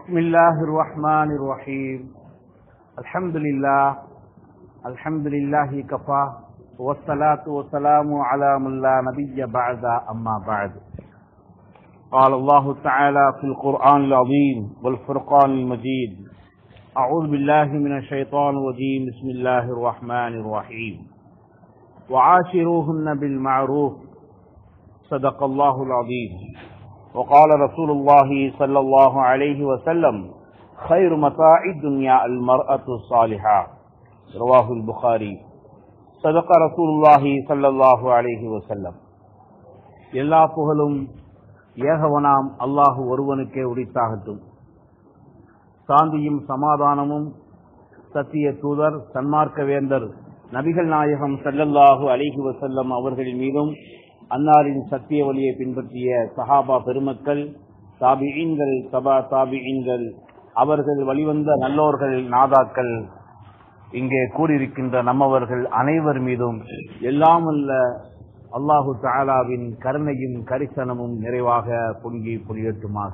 بسم الله الرحمن الرحيم الحمد لله الحمد لله كفى والصلاة والسلام على من لا نبي بعد أما بعد قال الله تعالى في القرآن العظيم والفرقان المجيد أعوذ بالله من الشيطان الرجيم بسم الله الرحمن الرحيم وعاشروهن بالمعروف صدق الله العظيم وقال رسول الله صلى الله عليه وسلم خير متاع الدنيا المرأة الصالحة رواه البخاري صدق رسول الله صلى الله عليه وسلم எல்லா புகழும் ஏகவனாம் அல்லாஹு ஒருவனுக்கே உரித்தாகட்டும் சாந்தியும் சமாதானமும் சத்திய தூதர் சன்மார்க்க வேந்தர் நபிகள் நாயகம் சல்லல்லாஹு அலிஹி வசல்லம் அவர்களின் மீதும் அன்னாரின் சத்திய வழியை பின்பற்றிய சஹாபா பெருமக்கள் தாபிஈன்கள் சபா தாபிஈன்கள் அவர்கள் வழிவந்த நல்லோர்கள் நாதாக்கள் இங்கே கூறியிருக்கின்ற நம்மவர்கள் அனைவர் மீதும் எல்லாம் அல்ல அல்லாஹு தாலாவின் கருணையும் கரிசனமும் நிறைவாக பொங்கி பொழியட்டுமாக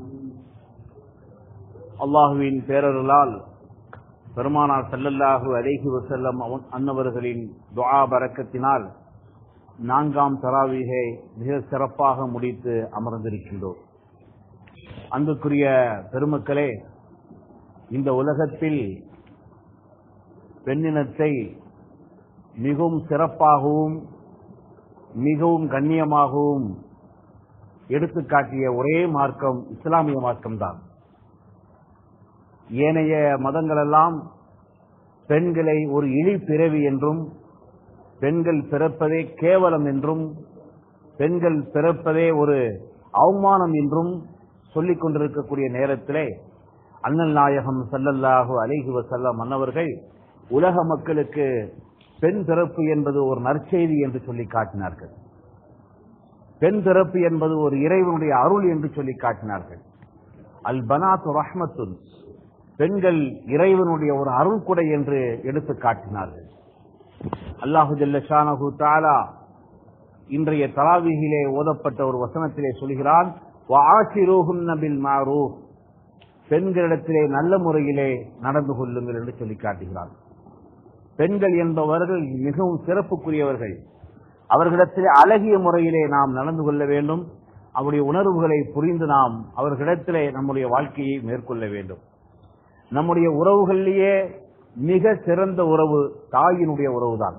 அல்லாஹுவின் பேரருளால் பெருமானார் செல்லல்லாஹு அலேஹி வசல்லம் அன்னவர்களின் துஆ பறக்கத்தினால் நான்காம் தராவிகை மிக சிறப்பாக முடித்து அமர்ந்திருக்கின்றோம் அன்புக்குரிய பெருமக்களே இந்த உலகத்தில் பெண்ணினத்தை மிகவும் சிறப்பாகவும் மிகவும் கண்ணியமாகவும் எடுத்துக்காட்டிய ஒரே மார்க்கம் இஸ்லாமிய மார்க்கம்தான் ஏனைய மதங்களெல்லாம் பெண்களை ஒரு இழி பிறவி என்றும் பெண்கள் பிறப்பதே கேவலம் என்றும் பெண்கள் பிறப்பதே ஒரு அவமானம் என்றும் சொல்லிக் கொண்டிருக்கக்கூடிய நேரத்திலே அண்ணல் நாயகம் சல்லல்லாஹு அலிஹி வசல்லம் மன்னவர்கள் உலக மக்களுக்கு பெண் பிறப்பு என்பது ஒரு நற்செய்தி என்று சொல்லி காட்டினார்கள் பெண் பிறப்பு என்பது ஒரு இறைவனுடைய அருள் என்று சொல்லி காட்டினார்கள் அல் பனாத் ரஹ்மத்துன் பெண்கள் இறைவனுடைய ஒரு அருள் குடை என்று எடுத்து காட்டினார்கள் அல்லாஹு ஜல்லஷானஹு தாலா இன்றைய தலாவிகிலே ஓதப்பட்ட ஒரு வசனத்திலே சொல்கிறான் பெண்களிடத்திலே நல்ல முறையிலே நடந்து கொள்ளுங்கள் என்று சொல்லி காட்டுகிறான் பெண்கள் என்பவர்கள் மிகவும் சிறப்புக்குரியவர்கள் அவர்களிடத்திலே அழகிய முறையிலே நாம் நடந்து கொள்ள வேண்டும் அவருடைய உணர்வுகளை புரிந்து நாம் அவர்களிடத்திலே நம்முடைய வாழ்க்கையை மேற்கொள்ள வேண்டும் நம்முடைய உறவுகளிலேயே மிக சிறந்த உறவு தாயினுடைய உறவுதான்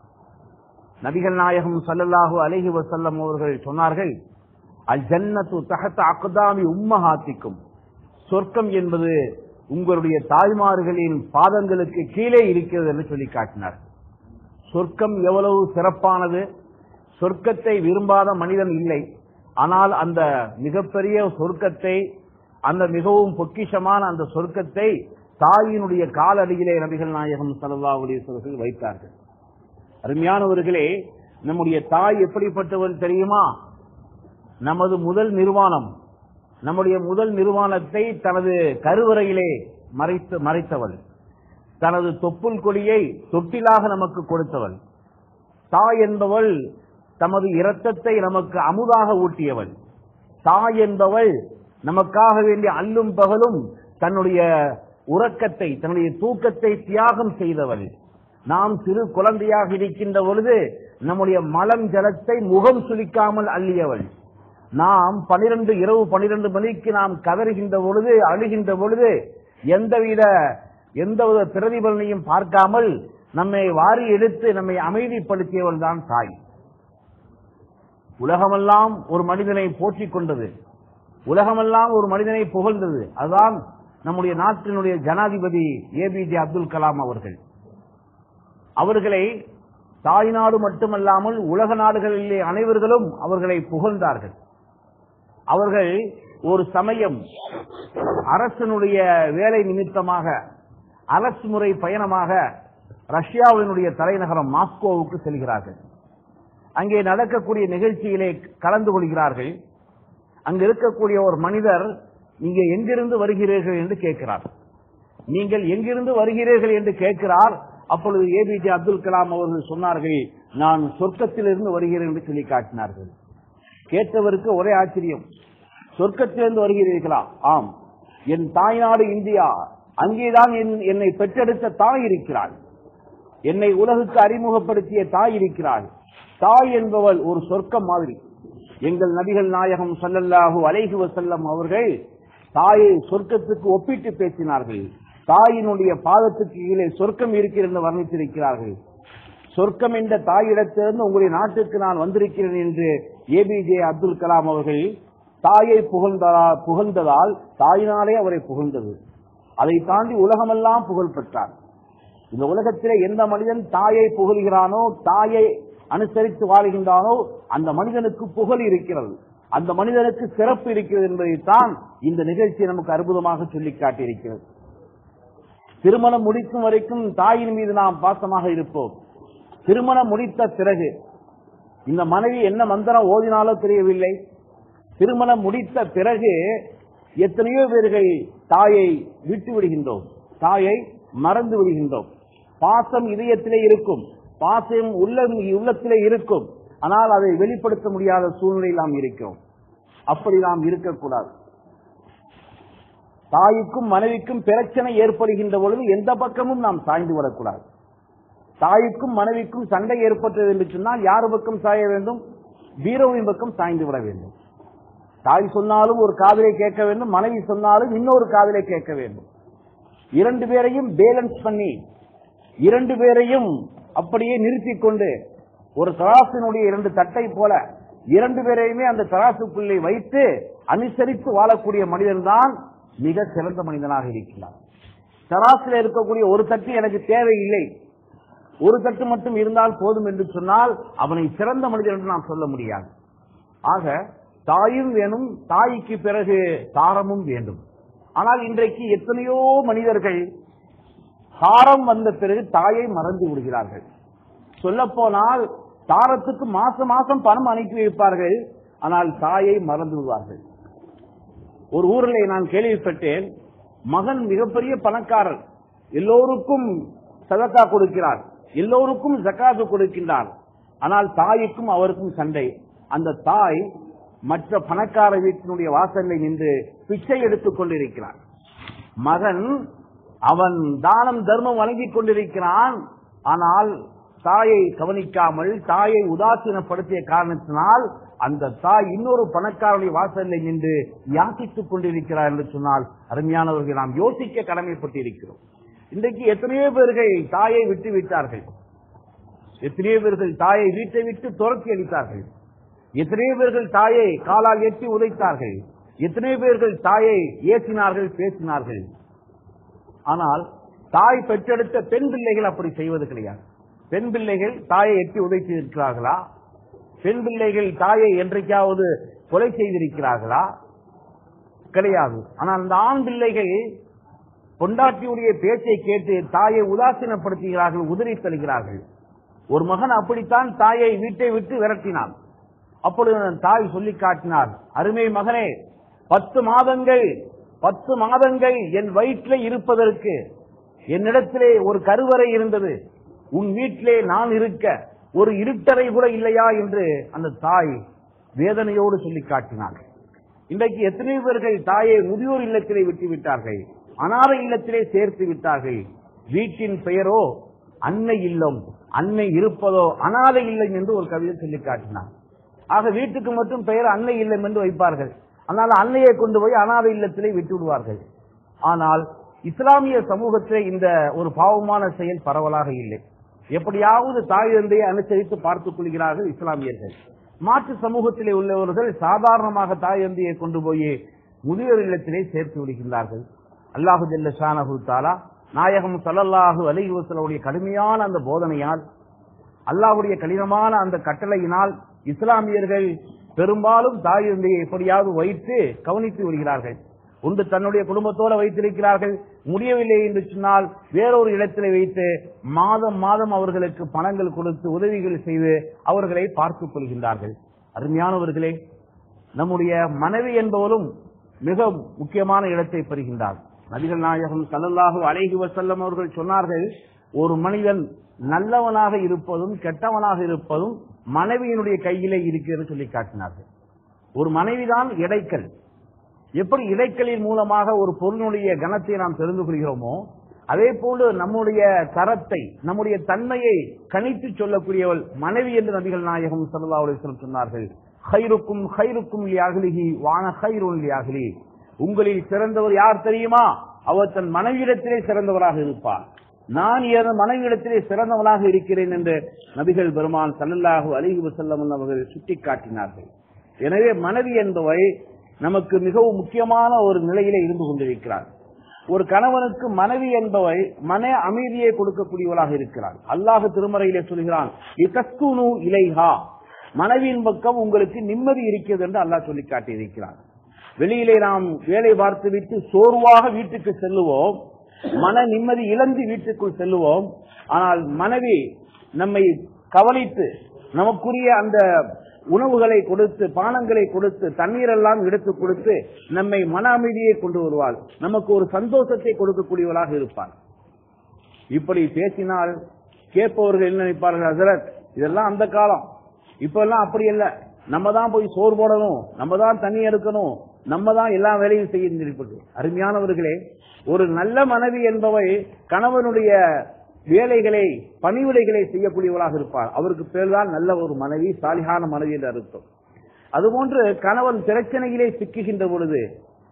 நபிகள் நாயகம் சல்லல்லாஹு அலஹி வசல்லம் அவர்கள் சொன்னார்கள் அல் ஜன்னத்து தகத்த அக்தாமி உம்மஹாத்திக்கும் சொர்க்கம் என்பது உங்களுடைய தாய்மார்களின் பாதங்களுக்கு கீழே இருக்கிறது என்று சொல்லி காட்டினார் சொர்க்கம் எவ்வளவு சிறப்பானது சொர்க்கத்தை விரும்பாத மனிதன் இல்லை ஆனால் அந்த மிகப்பெரிய சொர்க்கத்தை அந்த மிகவும் பொக்கிஷமான அந்த சொர்க்கத்தை தாயினுடைய காலடியிலே நபிகள் நாயகம் சல்லா அலிஸ்வர்கள் வைத்தார்கள் அருமையானவர்களே நம்முடைய தாய் எப்படிப்பட்டவர் தெரியுமா நமது முதல் நிர்வாணம் நம்முடைய முதல் நிர்வாணத்தை தனது கருவறையிலே மறைத்து மறைத்தவள் தனது தொப்புள் கொடியை தொட்டிலாக நமக்கு கொடுத்தவள் தாய் என்பவள் தமது இரத்தத்தை நமக்கு அமுதாக ஊட்டியவள் தாய் என்பவள் நமக்காக வேண்டிய அல்லும் பகலும் தன்னுடைய உறக்கத்தை தன்னுடைய தூக்கத்தை தியாகம் செய்தவள் நாம் சிறு குழந்தையாக இருக்கின்ற பொழுது நம்முடைய மலம் ஜலத்தை முகம் சுளிக்காமல் அள்ளியவள் நாம் பனிரெண்டு இரவு பனிரெண்டு மணிக்கு நாம் கதறுகின்ற பொழுது அழுகின்ற பொழுது எந்தவித எந்தவித பிரதிபலனையும் பார்க்காமல் நம்மை வாரி எடுத்து நம்மை அமைதிப்படுத்தியவள் தான் தாய் உலகமெல்லாம் ஒரு மனிதனை போற்றிக் கொண்டது உலகமெல்லாம் ஒரு மனிதனை புகழ்ந்தது அதுதான் நம்முடைய நாட்டினுடைய ஜனாதிபதி ஏபிஜே அப்துல் கலாம் அவர்கள் அவர்களை தாய்நாடு மட்டுமல்லாமல் உலக நாடுகளிலே அனைவர்களும் அவர்களை புகழ்ந்தார்கள் அவர்கள் ஒரு சமயம் அரசனுடைய வேலை நிமித்தமாக அரசு முறை பயணமாக ரஷ்யாவினுடைய தலைநகரம் மாஸ்கோவுக்கு செல்கிறார்கள் அங்கே நடக்கக்கூடிய நிகழ்ச்சியிலே கலந்து கொள்கிறார்கள் அங்கு இருக்கக்கூடிய ஒரு மனிதர் நீங்க எங்கிருந்து வருகிறீர்கள் என்று கேட்கிறார் நீங்கள் எங்கிருந்து வருகிறீர்கள் என்று கேட்கிறார் அப்பொழுது ஏபிஜே அப்துல் கலாம் அவர்கள் சொன்னார்கள் நான் சொர்க்கத்திலிருந்து வருகிறேன் என்று சொல்லி காட்டினார்கள் கேட்டவருக்கு ஒரே ஆச்சரியம் சொர்க்கத்திலிருந்து வருகிறீர்களா ஆம் என் தாய்நாடு இந்தியா அங்கேதான் என்- என்னை பெற்றெடுத்த தாய் இருக்கிறாள் என்னை உலகுக்கு அறிமுகப்படுத்திய தாய் இருக்கிறாள் தாய் என்பவள் ஒரு சொர்க்கம் மாதிரி எங்கள் நபிகள் நாயகம் ஸல்லல்லாஹு அலைஹி வஸல்லம் அவர்கள் தாயை சொர்க்கத்துக்கு ஒப்பிட்டு பேசினார்கள் தாயினுடைய பாதத்துக்கு கீழே சொர்க்கம் இருக்கிறது என்று வர்ணித்திருக்கிறார்கள் சொர்க்கம் என்ற தாயிடத்திலிருந்து உங்களுடைய நாட்டுக்கு நான் வந்திருக்கிறேன் என்று ஏபிஜே அப்துல் கலாம் அவர்கள் தாயை புகழ்ந்ததா புகழ்ந்ததால் தாயினாலே அவரை புகழ்ந்தது அதை தாண்டி உலகமெல்லாம் புகழ் பெற்றார் இந்த உலகத்திலே எந்த மனிதன் தாயை புகழ்கிறானோ தாயை அனுசரித்து வாழ்கின்றானோ அந்த மனிதனுக்கு புகழ் இருக்கிறது அந்த மனிதனுக்கு சிறப்பு இருக்கிறது என்பதைத்தான் இந்த நிகழ்ச்சி நமக்கு அற்புதமாக சொல்லி காட்டியிருக்கிறது திருமணம் முடிக்கும் வரைக்கும் தாயின் மீது நாம் பாசமாக இருப்போம் திருமணம் முடித்த பிறகு இந்த மனைவி என்ன மந்திரம் ஓதினாலோ தெரியவில்லை திருமணம் முடித்த பிறகு எத்தனையோ பேர்கள் தாயை விட்டு விடுகின்றோம் தாயை மறந்து விடுகின்றோம் பாசம் இதயத்திலே இருக்கும் பாசம் உள்ள உள்ளத்திலே இருக்கும் ஆனால் அதை வெளிப்படுத்த முடியாத சூழ்நிலையில் நாம் இருக்கிறோம் அப்படி நாம் இருக்கக்கூடாது தாய்க்கும் மனைவிக்கும் பிரச்சனை ஏற்படுகின்ற பொழுது எந்த பக்கமும் நாம் சாய்ந்து விடக்கூடாது தாய்க்கும் மனைவிக்கும் சண்டை ஏற்பட்டது என்று சொன்னால் யார் பக்கம் சாய வேண்டும் வீரவின் பக்கம் சாய்ந்து விட வேண்டும் தாய் சொன்னாலும் ஒரு காதலை கேட்க வேண்டும் மனைவி சொன்னாலும் இன்னொரு காதலை கேட்க வேண்டும் இரண்டு பேரையும் பேலன்ஸ் பண்ணி இரண்டு பேரையும் அப்படியே நிறுத்திக் கொண்டு ஒரு தராசினுடைய இரண்டு தட்டை போல இரண்டு பேரையுமே அந்த தராசுக்குள்ளே வைத்து அனுசரித்து வாழக்கூடிய மனிதன்தான் மிக சிறந்த மனிதனாக இருக்கிறார் தராசில் இருக்கக்கூடிய ஒரு தட்டு எனக்கு தேவையில்லை ஒரு தட்டு மட்டும் இருந்தால் போதும் என்று சொன்னால் அவனை சிறந்த மனிதன் என்று நாம் சொல்ல முடியாது ஆக தாயும் வேணும் தாய்க்கு பிறகு தாரமும் வேண்டும் ஆனால் இன்றைக்கு எத்தனையோ மனிதர்கள் தாரம் வந்த பிறகு தாயை மறந்து விடுகிறார்கள் சொல்ல போனால் தாரத்துக்கு மாசம் மாசம் பணம் அனுப்பி வைப்பார்கள் ஆனால் தாயை மறந்து விடுவார்கள் ஒரு ஊரில் நான் கேள்விப்பட்டேன் மகன் மிகப்பெரிய பணக்காரர் எல்லோருக்கும் சதக்கா கொடுக்கிறார் எல்லோருக்கும் ஜக்காத்து கொடுக்கின்றார் ஆனால் தாய்க்கும் அவருக்கும் சண்டை அந்த தாய் மற்ற பணக்கார வீட்டினுடைய வாசலில் நின்று பிச்சை எடுத்துக் கொண்டிருக்கிறார் மகன் அவன் தானம் தர்மம் வழங்கிக் கொண்டிருக்கிறான் ஆனால் தாயை கவனிக்காமல் தாயை உதாசீனப்படுத்திய காரணத்தினால் அந்த தாய் இன்னொரு பணக்காரனுடைய வாசலில் நின்று யாசித்துக் கொண்டிருக்கிறார் என்று சொன்னால் அருமையானவர்கள் நாம் யோசிக்க கடமைப்பட்டிருக்கிறோம் இன்றைக்கு எத்தனையோ பேர்கள் தாயை விட்டு விட்டார்கள் எத்தனையோ பேர்கள் தாயை வீட்டை விட்டு துரத்தி அடித்தார்கள் எத்தனையோ பேர்கள் தாயை காலால் எட்டி உதைத்தார்கள் எத்தனையோ பேர்கள் தாயை ஏசினார்கள் பேசினார்கள் ஆனால் தாய் பெற்றெடுத்த பெண் பிள்ளைகள் அப்படி செய்வது கிடையாது பெண் பிள்ளைகள் தாயை எட்டி உதைத்து இருக்கிறார்களா பெண் பிள்ளைகள் தாயை என்றைக்காவது கொலை செய்திருக்கிறார்களா கிடையாது ஆனால் அந்த ஆண் பிள்ளைகள் பொண்டாட்டியுடைய பேச்சை கேட்டு தாயை உதாசீனப்படுத்துகிறார்கள் உதறி தருகிறார்கள் ஒரு மகன் அப்படித்தான் தாயை வீட்டை விட்டு விரட்டினான் அப்பொழுது அந்த தாய் சொல்லி காட்டினார் அருமை மகனே பத்து மாதங்கள் பத்து மாதங்கள் என் வயிற்றிலே இருப்பதற்கு என்னிடத்திலே ஒரு கருவறை இருந்தது உன் வீட்டிலே நான் இருக்க ஒரு இருட்டறை கூட இல்லையா என்று அந்த தாய் வேதனையோடு சொல்லி காட்டினார் இன்றைக்கு எத்தனை பேர்கள் தாயை முதியோர் இல்லத்திலே விட்டு விட்டார்கள் அனாதை இல்லத்திலே சேர்த்து விட்டார்கள் வீட்டின் பெயரோ அன்னை இல்லம் அன்னை இருப்பதோ அனாதை இல்லம் என்று ஒரு கவிதை சொல்லி காட்டினார் ஆக வீட்டுக்கு மட்டும் பெயர் அன்னை இல்லம் என்று வைப்பார்கள் ஆனால் அன்னையை கொண்டு போய் அனாதை இல்லத்திலே விட்டு விடுவார்கள் ஆனால் இஸ்லாமிய சமூகத்திலே இந்த ஒரு பாவமான செயல் பரவலாக இல்லை எப்படியாவது தாய் தந்தையை அனுசரித்து பார்த்துக் கொள்கிறார்கள் இஸ்லாமியர்கள் மாற்று சமூகத்திலே உள்ளவர்கள் சாதாரணமாக தாய் தந்தையை கொண்டு போய் முதியோர் இல்லத்திலே சேர்த்து விடுகின்றார்கள் அல்லாஹு ஜல்ல ஷானஹு தாலா நாயகம் சல்லல்லாஹு அலைஹி வஸல்லுடைய கடுமையான அந்த போதனையால் அல்லாஹ்வுடைய கடினமான அந்த கட்டளையினால் இஸ்லாமியர்கள் பெரும்பாலும் தாய் தந்தையை எப்படியாவது வைத்து கவனித்து வருகிறார்கள் ஒன்று தன்னுடைய குடும்பத்தோடு வைத்திருக்கிறார்கள் முடியவில்லை என்று சொன்னால் வேறொரு இடத்திலே வைத்து மாதம் மாதம் அவர்களுக்கு பணங்கள் கொடுத்து உதவிகள் செய்து அவர்களை பார்த்துக் கொள்கின்றார்கள் அருமையானவர்களே நம்முடைய மனைவி என்பவரும் மிக முக்கியமான இடத்தை பெறுகின்றார் நபிகள் நாயகம் சல்லல்லாஹு அலைஹி வஸல்லம் அவர்கள் சொன்னார்கள் ஒரு மனிதன் நல்லவனாக இருப்பதும் கெட்டவனாக இருப்பதும் மனைவியினுடைய கையிலே இருக்கிறது சொல்லி காட்டினார்கள் ஒரு மனைவிதான் இடைக்கல் எப்படி இடைக்களின் மூலமாக ஒரு பொருளுடைய கணத்தை நாம் தெரிந்து கொள்கிறோமோ அதே போன்று நம்முடைய தரத்தை நம்முடைய தன்மையை கணித்து சொல்லக்கூடியவள் மனைவி என்று நபிகள் நாயகம் சல்லா அலிஸ்லம் சொன்னார்கள் ஹைருக்கும் ஹைருக்கும் அகலிகி வான ஹைருன் அகலி உங்களில் சிறந்தவர் யார் தெரியுமா அவர் தன் மனைவியிடத்திலே சிறந்தவராக இருப்பார் நான் என் மனைவியிடத்திலே சிறந்தவனாக இருக்கிறேன் என்று நபிகள் பெருமான் சல்லல்லாஹு அலிஹி வசல்லம் அவர்கள் சுட்டிக்காட்டினார்கள் எனவே மனைவி என்பவை நமக்கு மிகவும் முக்கியமான ஒரு நிலையிலே இருந்து கொண்டிருக்கிறார் ஒரு கணவனுக்கு மனைவி என்பவை மன அமைதியை கொடுக்கக்கூடியவளாக இருக்கிறார் அல்லாஹ் திருமறையிலே சொல்கிறான் இகஸ்குனு இலைஹா மனைவியின் பக்கம் உங்களுக்கு நிம்மதி இருக்கிறது என்று அல்லாஹ் சொல்லி காட்டியிருக்கிறார் வெளியிலே நாம் வேலை பார்த்துவிட்டு சோர்வாக வீட்டுக்கு செல்லுவோம் மன நிம்மதி இழந்து வீட்டுக்குள் செல்லுவோம் ஆனால் மனைவி நம்மை கவனித்து நமக்குரிய அந்த உணவுகளை கொடுத்து பானங்களை கொடுத்து தண்ணீர் எல்லாம் எடுத்து கொடுத்து நம்மை மன அமைதியை கொண்டு வருவாள் நமக்கு ஒரு சந்தோஷத்தை கொடுக்கக்கூடியவளாக இருப்பாள் இப்படி பேசினால் கேட்பவர்கள் என்ன நினைப்பார்கள் ஹசரத் இதெல்லாம் அந்த காலம் இப்ப எல்லாம் அப்படி இல்ல நம்ம தான் போய் சோறு போடணும் நம்ம தான் தண்ணி எடுக்கணும் நம்ம தான் எல்லா வேலையும் செய்ய அருமையானவர்களே ஒரு நல்ல மனைவி என்பவை கணவனுடைய வேலைகளை பணிவிடைகளை செய்யக்கூடியவளாக இருப்பார் அவருக்கு பேர் தான் நல்ல ஒரு மனைவி சாலிகான மனைவி என்று அர்த்தம் அதுபோன்று கணவன் பிரச்சனையிலே சிக்குகின்ற பொழுது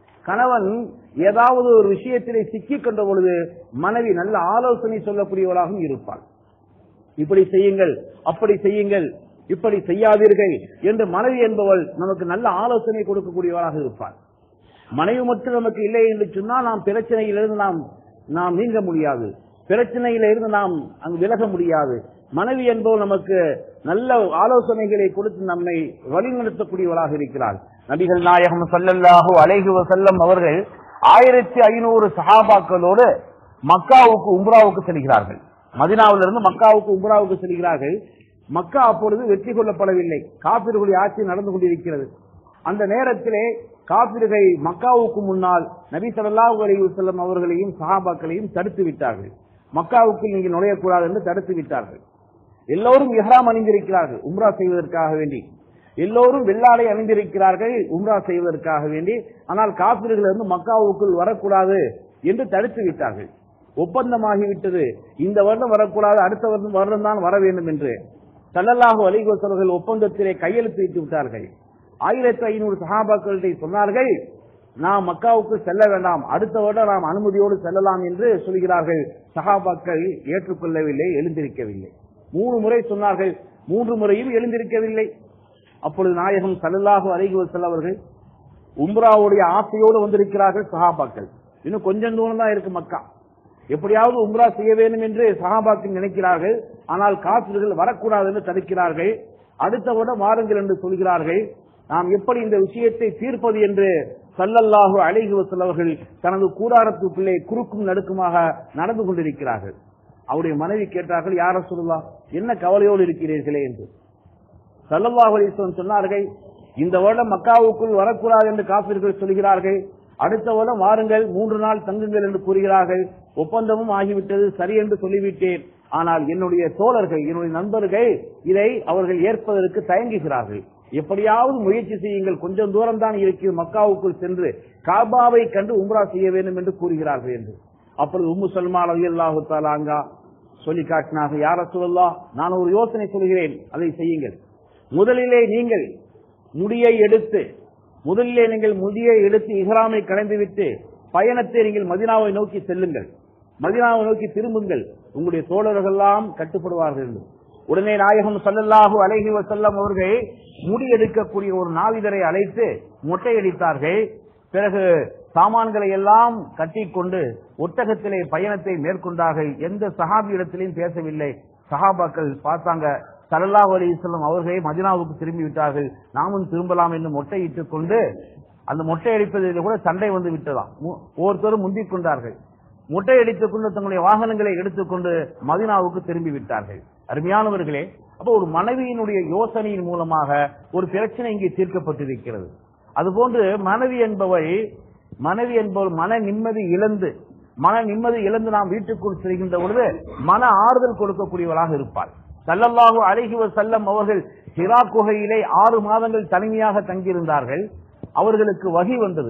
கணவன் ஏதாவது ஒரு விஷயத்திலே சிக்கிக் கொண்ட பொழுது மனைவி நல்ல ஆலோசனை சொல்லக்கூடியவளாகவும் இருப்பாள் இப்படி செய்யுங்கள் அப்படி செய்யுங்கள் இப்படி செய்யாதீர்கள் என்று மனைவி என்பவள் நமக்கு நல்ல ஆலோசனை கொடுக்கக்கூடியவளாக இருப்பாள் மனைவி மட்டும் நமக்கு இல்லை என்று சொன்னால் நாம் பிரச்சனையிலிருந்து நாம் நாம் நீங்க முடியாது பிரச்சனையில இருந்து நாம் அங்கு விலக முடியாது மனைவி என்பவர் நமக்கு நல்ல ஆலோசனைகளை கொடுத்து நம்மை வழிநடத்தக்கூடியவளாக இருக்கிறார் நபிகள் நாயகம் சல்லல்லாஹு அலைஹி வசல்லம் அவர்கள் ஆயிரத்தி ஐநூறு சஹாபாக்களோடு மக்காவுக்கு உம்ராவுக்கு செல்கிறார்கள் மதினாவிலிருந்து மக்காவுக்கு உம்ராவுக்கு செல்கிறார்கள் மக்கா அப்பொழுது வெற்றி கொள்ளப்படவில்லை காப்பீர்களுடைய ஆட்சி நடந்து கொண்டிருக்கிறது அந்த நேரத்திலே காப்பீர்கள் மக்காவுக்கு முன்னால் நபி ஸல்லல்லாஹு அலைஹி வஸல்லம் அவர்களையும் சஹாபாக்களையும் தடுத்து விட்டார்கள் மக்காவுக்கு நீங்கள் நுழையக்கூடாது என்று தடுத்து விட்டார்கள் எல்லோரும் இஹ்ராம் அணிந்திருக்கிறார்கள் உம்ரா செய்வதற்காக வேண்டி எல்லோரும் வெள்ளாடை அணிந்திருக்கிறார்கள் உம்ரா செய்வதற்காக வேண்டி ஆனால் காப்பீர்கள் இருந்து மக்காவுக்குள் வரக்கூடாது என்று தடுத்து விட்டார்கள் ஒப்பந்தமாகிவிட்டது இந்த வருடம் வரக்கூடாது அடுத்த வருடம் வருடம் தான் வர வேண்டும் என்று சல்லல்லாஹு அலைஹி வஸல்லம் ஒப்பந்தத்திலே கையெழுத்திட்டு விட்டார்கள் ஆயிரத்தி ஐநூறு சஹாபாக்களிடையே சொன்னார்கள் நாம் மக்காவுக்கு செல்ல வேண்டாம் அடுத்த வருடம் நாம் அனுமதியோடு செல்லலாம் என்று சொல்கிறார்கள் சஹாபாக்கள் ஏற்றுக்கொள்ளவில்லை எழுந்திருக்கவில்லை மூணு முறை சொன்னார்கள் மூன்று முறையும் எழுந்திருக்கவில்லை அப்பொழுது நாயகம் சல்லல்லாஹு அலைஹி வஸல்லம் அவர்கள் உம்ராவுடைய ஆசையோடு வந்திருக்கிறார்கள் சஹாபாக்கள் இன்னும் கொஞ்சம் தூரம் தான் இருக்கு மக்கா எப்படியாவது உம்ரா செய்ய வேண்டும் என்று சஹாபாக்கள் நினைக்கிறார்கள் ஆனால் காப்பிர்கள் வரக்கூடாது என்று தடுக்கிறார்கள் அடுத்த வருடம் வாருங்கள் என்று சொல்கிறார்கள் நாம் எப்படி இந்த விஷயத்தை தீர்ப்பது என்று சல்லல்லாஹு அலைஹி வஸல்லவர்கள் தனது கூடாரத்துக்குள்ளே குறுக்கும் நடுக்குமாக நடந்து கொண்டிருக்கிறார்கள் அவருடைய மனைவி கேட்டார்கள் யார சொல்லலாம் என்ன கவலையோடு இருக்கிறீர்களே என்று சல்லல்லாஹு அலைஹி வஸல்லம் சொன்னார்கள் இந்த வருடம் மக்காவுக்குள் வரக்கூடாது என்று காப்பீர்கள் சொல்கிறார்கள் அடுத்த வருடம் வாருங்கள் மூன்று நாள் தங்குங்கள் என்று கூறுகிறார்கள் ஒப்பந்தமும் ஆகிவிட்டது சரி என்று சொல்லிவிட்டேன் ஆனால் என்னுடைய தோழர்கள் என்னுடைய நண்பர்கள் இதை அவர்கள் ஏற்பதற்கு தயங்குகிறார்கள் எப்படியாவது முயற்சி செய்யுங்கள் கொஞ்சம் தூரம் தான் இருக்கு மக்காவுக்குள் சென்று காபாவை கண்டு உம்ரா செய்ய வேண்டும் என்று கூறுகிறார்கள் என்று அப்பொழுது உம்மு சல்மா அலி அல்லாஹு தாலாங்கா சொல்லி காட்டினார்கள் யார சொல்லலாம் நான் ஒரு யோசனை சொல்கிறேன் அதை செய்யுங்கள் முதலிலே நீங்கள் முடியை எடுத்து முதலிலே நீங்கள் முடியை எடுத்து இஹ்ராமை கலைந்துவிட்டு பயணத்தை நீங்கள் மதினாவை நோக்கி செல்லுங்கள் மதினாவை நோக்கி திரும்புங்கள் உங்களுடைய தோழர்கள் எல்லாம் கட்டுப்படுவார்கள் என்று உடனே நாயகம் சல்லல்லாஹு அலைஹி வசல்லம் அவர்கள் முடி எடுக்கக்கூடிய ஒரு நாவிதரை அழைத்து மொட்டையடித்தார்கள் பிறகு சாமான்களை எல்லாம் கட்டிக்கொண்டு ஒட்டகத்திலே பயணத்தை மேற்கொண்டார்கள் எந்த சஹாபி இடத்திலையும் பேசவில்லை சஹாபாக்கள் பார்த்தாங்க சல்லல்லாஹு அலிஸ்லம் அவர்களே மதினாவுக்கு திரும்பி விட்டார்கள் நாமும் திரும்பலாம் என்று மொட்டையிட்டுக் கொண்டு அந்த மொட்டை அடிப்பதில் கூட சண்டை வந்து விட்டதாம் மு- ஒவ்வொருத்தரும் முந்திக் கொண்டார்கள் மொட்டை அடித்துக் கொண்டு தங்களுடைய வாகனங்களை எடுத்துக்கொண்டு மதினாவுக்கு திரும்பி விட்டார்கள் அருமையானவர்களே அப்ப ஒரு மனைவியினுடைய யோசனையின் மூலமாக ஒரு பிரச்சனை இங்கே தீர்க்கப்பட்டிருக்கிறது அதுபோன்று மனைவி என்பவை மனைவி என்பவர் மன நிம்மதி இழந்து மன நிம்மதி இழந்து நாம் வீட்டுக்குள் செல்கின்ற பொழுது மன ஆறுதல் கொடுக்கக்கூடியவளாக இருப்பாள் சல்லல்லாஹு அலைஹி வஸல்லம் அவர்கள் ஹிரா குகையிலே ஆறு மாதங்கள் தனிமையாக தங்கியிருந்தார்கள் அவர்களுக்கு வகி வந்தது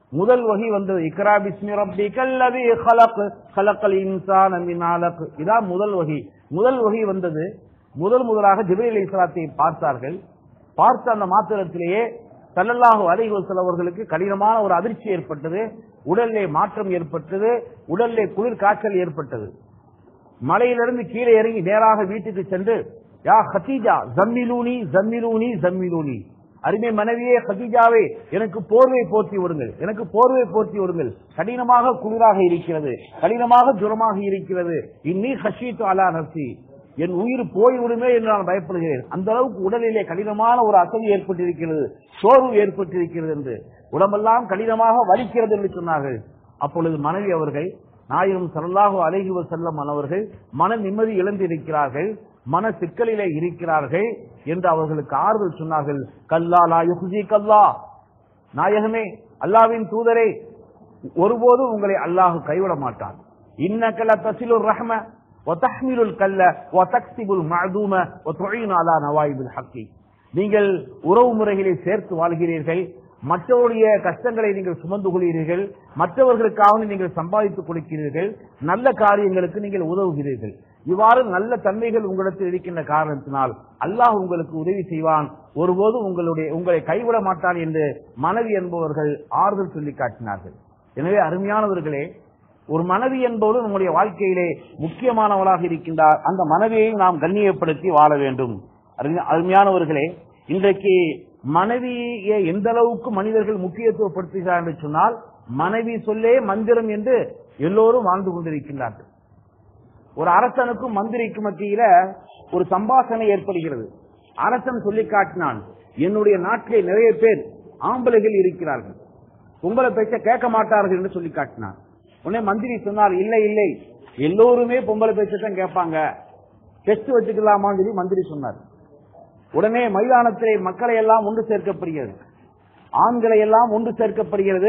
முதல் வகை வந்தது இக்ரா பிஸ்மி ரப்பிக்கல் லதீ خلق خلق الانسان من علق இதான் முதல் வகை முதல் வகை வந்தது முதல் முதலாக ஜிப்ரீல் அலைஹிஸ்ஸலாத்தை பார்த்தார்கள் பார்த்த அந்த மாத்திரத்திலேயே ஸல்லல்லாஹு அலைஹி வஸல்லம் அவர்களுக்கு கடினமான ஒரு அதிர்ச்சி ஏற்பட்டது உடலிலே மாற்றம் ஏற்பட்டது உடலிலே குளிர் காய்ச்சல் ஏற்பட்டது மலையிலிருந்து கீழே இறங்கி நேராக வீட்டுக்கு சென்று யா ஹதீஜா ஜம்மிலூனி ஜம்மிலூனி ஜம்மிலூனி அருமை மனைவியே ஹதீஜாவே எனக்கு போர்வை போர்த்தி விடுங்கள் எனக்கு போர்வை போர்த்தி விடுங்கள் கடினமாக குளிராக இருக்கிறது கடினமாக ஜுரமாக இருக்கிறது இன்னி ஹஷீத்து அலா நப்சி என் உயிர் போய்விடுமே என்று நான் பயப்படுகிறேன் அந்த அளவுக்கு உடலிலே கடினமான ஒரு அசதி ஏற்பட்டிருக்கிறது சோர்வு ஏற்பட்டிருக்கிறது என்று உடம்பெல்லாம் கடினமாக வலிக்கிறது என்று சொன்னார்கள் அப்பொழுது மனைவி அவர்கள் நாயகம் சல்லாஹு அலைஹி வஸல்லம் அவர்கள் மன நிம்மதி இழந்திருக்கிறார்கள் மன சிக்கலிலே இருக்கிறார்கள் என்று அவர்களுக்கு ஆறுதல் சொன்னார்கள் கல்லா லா யுஹ்ஜி கல்லா நாயகமே அல்லாவின் தூதரே ஒருபோதும் உங்களை அல்லாஹ் கைவிட மாட்டான் இன்னக்கல தசிலுர் ரஹ்ம وتحمل الكل وتكسب المعدوم وتعين على نوائب الحق நீங்கள் உறவு முறைகளை சேர்த்து வாழ்கிறீர்கள் மற்றவருடைய கஷ்டங்களை நீங்கள் சுமந்து கொள்கிறீர்கள் மற்றவர்களுக்காக நீங்கள் சம்பாதித்துக் கொடுக்கிறீர்கள் நல்ல காரியங்களுக்கு நீங்கள் உதவுகிறீர்கள் இவ்வாறு நல்ல தன்மைகள் உங்களிடத்தில் இருக்கின்ற காரணத்தினால் அல்லாஹ் உங்களுக்கு உதவி செய்வான் ஒருபோதும் உங்களுடைய உங்களை கைவிட மாட்டான் என்று மனைவி என்பவர்கள் ஆறுதல் சொல்லி காட்டினார்கள் எனவே அருமையானவர்களே ஒரு மனைவி என்பது நம்முடைய வாழ்க்கையிலே முக்கியமானவளாக இருக்கின்றார் அந்த மனைவியை நாம் கண்ணியப்படுத்தி வாழ வேண்டும் அருமை- அருமையானவர்களே இன்றைக்கு மனைவியை எந்த அளவுக்கு மனிதர்கள் முக்கியத்துவப்படுத்துகிறார் என்று சொன்னால் மனைவி சொல்லே மந்திரம் என்று எல்லோரும் வாழ்ந்து கொண்டிருக்கின்றார்கள் ஒரு அரசனுக்கும் மந்திரிக்கும் மத்தியில ஒரு சம்பாஷணை ஏற்படுகிறது அரசன் சொல்லி காட்டினான் என்னுடைய நாட்டிலே நிறைய பேர் ஆம்பளைகள் இருக்கிறார்கள் உங்களை பேச்ச கேட்க மாட்டார்கள் என்று சொல்லி காட்டினான் உடனே மந்திரி சொன்னார் இல்லை இல்லை எல்லோருமே பொம்பளை பேச்சத்தான் கேட்பாங்க டெஸ்ட் வச்சுக்கலாமான்னு சொல்லி மந்திரி சொன்னார் உடனே மைதானத்திலே மக்களை எல்லாம் ஒன்று சேர்க்கப்படுகிறது ஆண்களை எல்லாம் ஒன்று சேர்க்கப்படுகிறது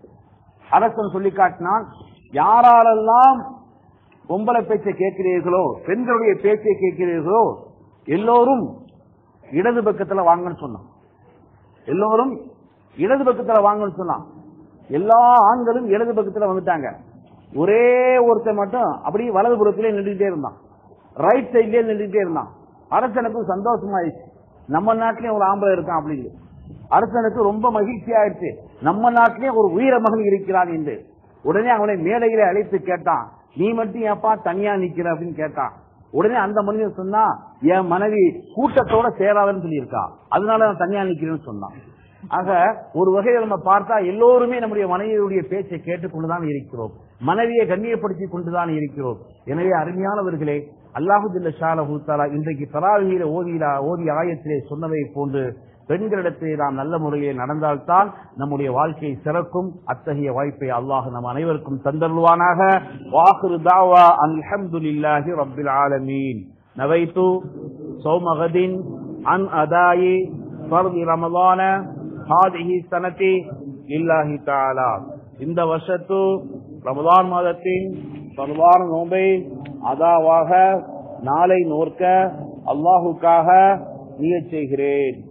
அரசன் சொல்லி காட்டினான் யாரெல்லாம் பொம்பளை பேச்சை கேட்கிறீர்களோ பெண்களுடைய பேச்சை கேட்கிறீர்களோ எல்லோரும் இடது பக்கத்துல வாங்கன்னு சொன்னான் எல்லோரும் இடது பக்கத்துல வாங்கன்னு சொன்னான் எல்லா ஆண்களும் இடது பக்கத்துல வந்துட்டாங்க ஒரே ஒருத்தன் மட்டும் அப்படியே வலது புறத்திலே நின்றுட்டே இருந்தான் ரைட் சைட்லயே நின்றுட்டே இருந்தான் அரசனுக்கும் சந்தோஷமாயிடுச்சு நம்ம நாட்டிலேயும் ஒரு ஆம்பளை இருக்கான் அப்படின்னு அரசனுக்கு ரொம்ப மகிழ்ச்சி ஆயிடுச்சு நம்ம நாட்டிலேயே ஒரு வீர மகன் இருக்கிறான் என்று உடனே அவனை மேடையில அழைத்து கேட்டான் நீ மட்டும் ஏப்பா தனியா நிக்கிற அப்படின்னு கேட்டான் உடனே அந்த மனிதன் சொன்னா என் மனைவி கூட்டத்தோட சேராதுன்னு சொல்லியிருக்கா அதனால நான் தனியா நிக்கிறேன்னு சொன்னான் ஆக ஒரு வகையில் நம்ம பார்த்தா எல்லோருமே நம்முடைய மனைவியுடைய பேச்சை கேட்டுக்கொண்டுதான் இருக்கிறோம் மனைவியை கண்ணியப்படுத்தி கொண்டுதான் இருக்கிறோம் எனவே அருமையானவர்களே அல்லாஹு ஜல்ல ஷாலஹு தஆலா இன்றைக்கு தராவியில ஓதியிலா ஓதி ஆயத்திலே சொன்னதை போன்று பெண்களிடத்திலே நாம் நல்ல முறையில் நடந்தால்தான் நம்முடைய வாழ்க்கை சிறக்கும் அத்தகைய வாய்ப்பை அல்லாஹ் நம் அனைவருக்கும் தந்தருவானாக வாஹிரு தாவா அல்ஹம்துலில்லாஹி ரப்பில் ஆலமீன் நவைத்து சௌமகதின் அன் அதாயி ஃபர்தி ரமலான ஹாதிஹி சனதி லில்லாஹி தஆலா இந்த வருஷத்து ரமலான் மாதத்தின் பரவான நோன்பை அதாவாக நாளை நோர்க்க அல்லாஹுக்காக நியச் செய்கிறேன்